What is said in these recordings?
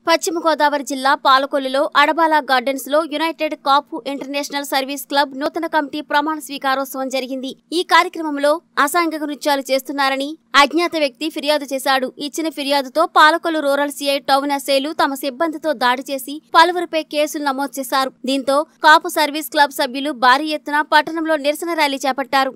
పశ్చిమ గోదావరి జిల్లా పాలకొల్లులో అడబాల గార్డెన్స్ లో United Kapu International Service Club నూతన కమిటీ ప్రమాణ స్వీకారోత్సవం జరిగింది ఈ కార్యక్రమంలో అసాంఘిక నృత్యాలు చేస్తున్నారని అజ్ఞాత వ్యక్తి ఫిర్యాదు చేశాడు ఇచ్చిన ఫిర్యాదుతో పాలకొల్లు రూరల్ సిఐ టౌన్ ఎస్ఐలు తమ సిబ్బందితో దాడి చేసి పలువురిపై కేసులు నమోదు చేశారు దీంతో కాపు సర్వీస్ క్లబ్ సభ్యులు భారీ ఎత్తున పట్టణంలో నిరసన ర్యాలీ చేపట్టారు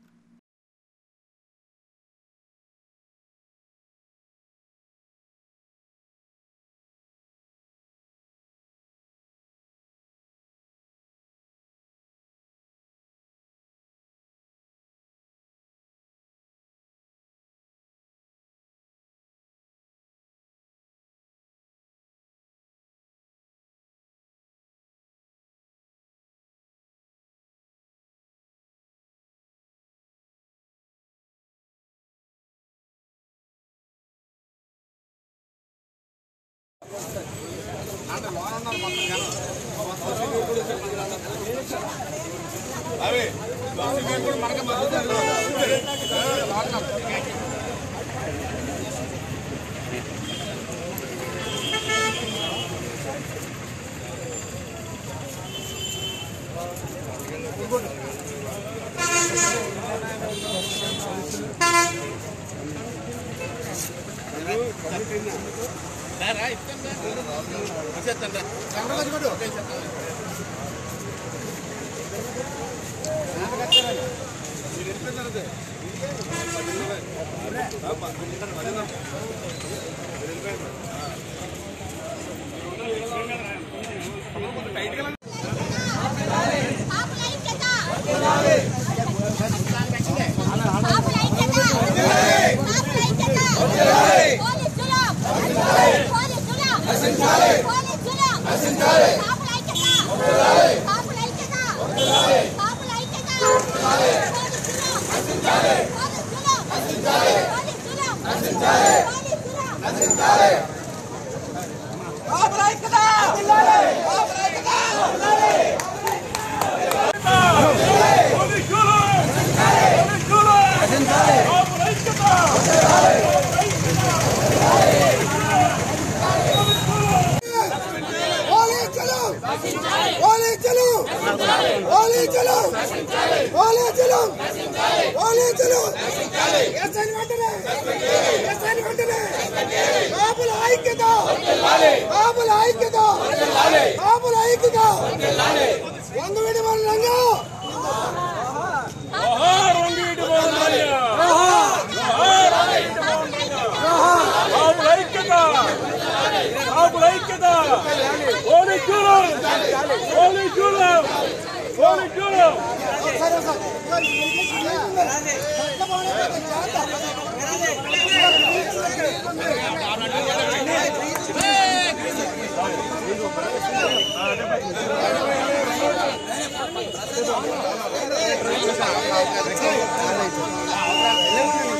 ఓలీ చలో ఓలీ చలో ఓలీ చలో ఓలీ చలో ఓలీ చలో ఎస్ఐని వెంటనే ఎస్ఐని వెంటనే కాపుల ఐక్యత కాపుల ఐక్యత కాపుల ఐక్యత వంద విడి రంగా ఐక్యత ఐక్యత ఓలి చూడం ఓలి చూడం ఓలి చూడం ఓలీ